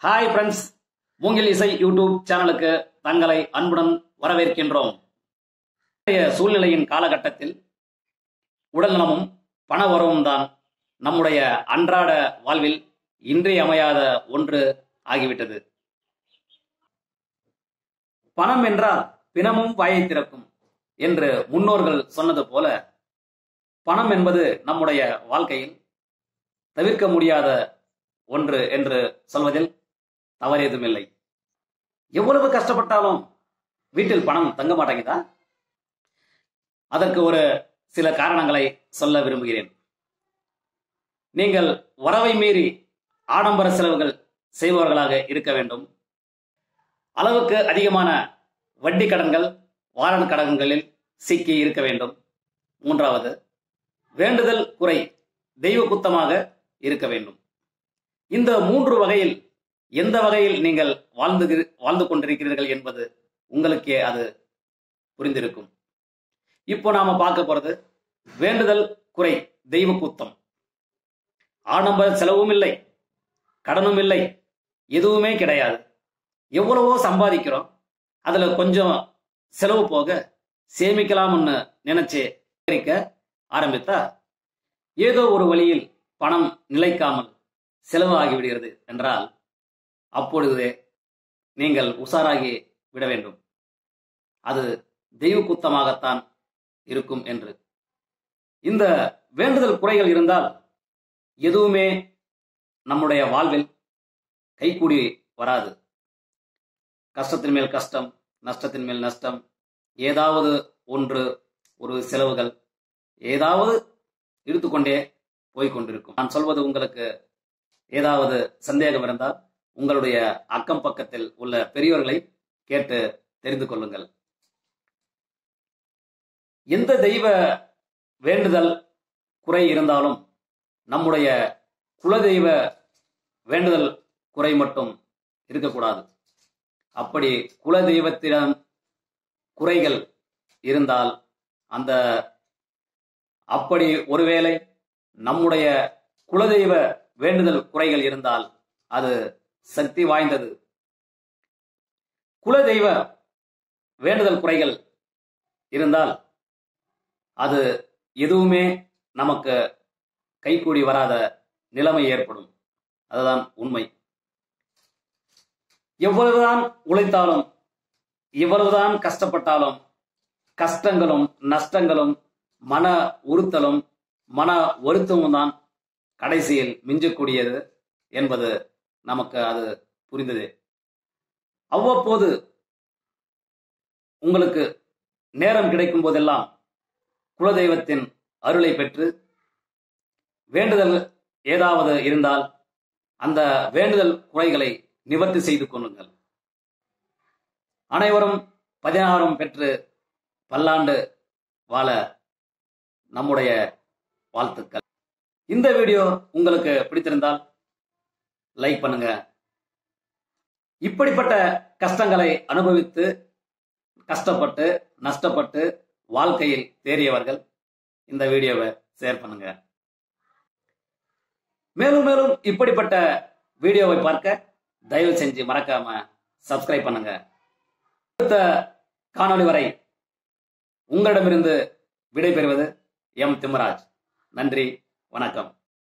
hi friends மூங்கில் இசை YouTube சேனலுக்கு தங்களை அன்புடன் வரவேற்கின்றோம் இன்றைய சூழ்நிலையின் காலகட்டத்தில் உடல்நலமும் பண வரவும் தான் நம்முடைய அன்றாட வாழ்வில் இன்றியமையாத ஒன்று ஆகிவிட்டது பணம் என்றால் பிணமும் வாயை திறக்கும் என்று முன்னோர்கள் சொன்னது போல பணம் என்பது நம்முடைய வாழ்க்கையில் தவிர்க்க முடியாத ஒன்று என்று சொல்வதில் தவறேதும் இல்லை எவ்வளவு கஷ்டப்பட்டாலும் வீட்டில் பணம் தங்க மாட்டேங்குதா அதற்கு ஒரு சில காரணங்களை சொல்ல விரும்புகிறேன் நீங்கள் வரவை மீறி ஆடம்பர செலவுகள் செய்பவர்களாக இருக்க வேண்டும் அளவுக்கு அதிகமான வட்டி கடன்கள் வாரன் கடன்களில் சிக்கி இருக்க வேண்டும் மூன்றாவது வேண்டுதல் குறை தெய்வ குத்தமாக இருக்க வேண்டும் இந்த மூன்று வகையில் எந்த வகையில் நீங்கள் வாழ்ந்து வாழ்ந்து கொண்டிருக்கிறீர்கள் என்பது உங்களுக்கே அது புரிந்திருக்கும் இப்போ நாம பார்க்க போறது வேண்டுதல் குறை தெய்வ குத்தம் ஆடம்பர செலவும் இல்லை கடனும் இல்லை எதுவுமே கிடையாது எவ்வளவோ சம்பாதிக்கிறோம் அதுல கொஞ்சம் செலவு போக சேமிக்கலாம்னு நினைச்சு சேகரிக்க ஆரம்பித்தா ஏதோ ஒரு வழியில் பணம் நிலைக்காமல் செலவு ஆகிவிடுகிறது என்றால் அப்பொழுது நீங்கள் உஷாராகி விட வேண்டும் அது தெய்வ குத்தமாகத்தான் இருக்கும் என்று இந்த வேண்டுதல் குறைகள் இருந்தால் எதுவுமே நம்முடைய வாழ்வில் கைகூடி வராது கஷ்டத்தின் மேல் கஷ்டம் நஷ்டத்தின் மேல் நஷ்டம் ஏதாவது ஒன்று ஒரு செலவுகள் ஏதாவது இழுத்துக்கொண்டே போய்கொண்டிருக்கும் நான் சொல்வது உங்களுக்கு ஏதாவது சந்தேகம் இருந்தால் உங்களுடைய அக்கம் பக்கத்தில் உள்ள பெரியோர்களை கேட்டு தெரிந்து கொள்ளுங்கள் எந்த தெய்வ வேண்டுதல் குறை இருந்தாலும் நம்முடைய குலதெய்வ வேண்டுதல் குறை மட்டும் இருக்கக்கூடாது அப்படி குல தெய்வத்திடம் குறைகள் இருந்தால் அந்த அப்படி ஒருவேளை நம்முடைய குலதெய்வ வேண்டுதல் குறைகள் இருந்தால் அது சக்தி வாய்ந்தது குலதெய்வ வேண்டுதல் குறைகள் இருந்தால் அது எதுவுமே நமக்கு கைகூடி வராத நிலைமை ஏற்படும் அதுதான் உண்மை எவ்வளவுதான் உழைத்தாலும் எவ்வளவுதான் கஷ்டப்பட்டாலும் கஷ்டங்களும் நஷ்டங்களும் மன உறுத்தலும் மன வருத்தமும் தான் கடைசியில் மிஞ்சக்கூடியது என்பது நமக்கு அது புரிந்தது அவ்வப்போது உங்களுக்கு நேரம் கிடைக்கும் போதெல்லாம் குலதெய்வத்தின் அருளை பெற்று வேண்டுதல் ஏதாவது இருந்தால் அந்த வேண்டுதல் குறைகளை நிவர்த்தி செய்து கொள்ளுங்கள் அனைவரும் பதினாறும் பெற்று பல்லாண்டு வாழ நம்முடைய வாழ்த்துக்கள் இந்த வீடியோ உங்களுக்கு பிடித்திருந்தால் லைக் பண்ணுங்க இப்படிப்பட்ட கஷ்டங்களை அனுபவித்து கஷ்டப்பட்டு நஷ்டப்பட்டு வாழ்க்கையில் தேறியவர்கள் இந்த வீடியோவை ஷேர் பண்ணுங்க மேலும் மேலும் இப்படிப்பட்ட வீடியோவை பார்க்க தயவு செஞ்சு மறக்காம சப்ஸ்கிரைப் பண்ணுங்க அடுத்த காணொளி வரை உங்களிடமிருந்து விடைபெறுவது எம் திம்மராஜ் நன்றி வணக்கம்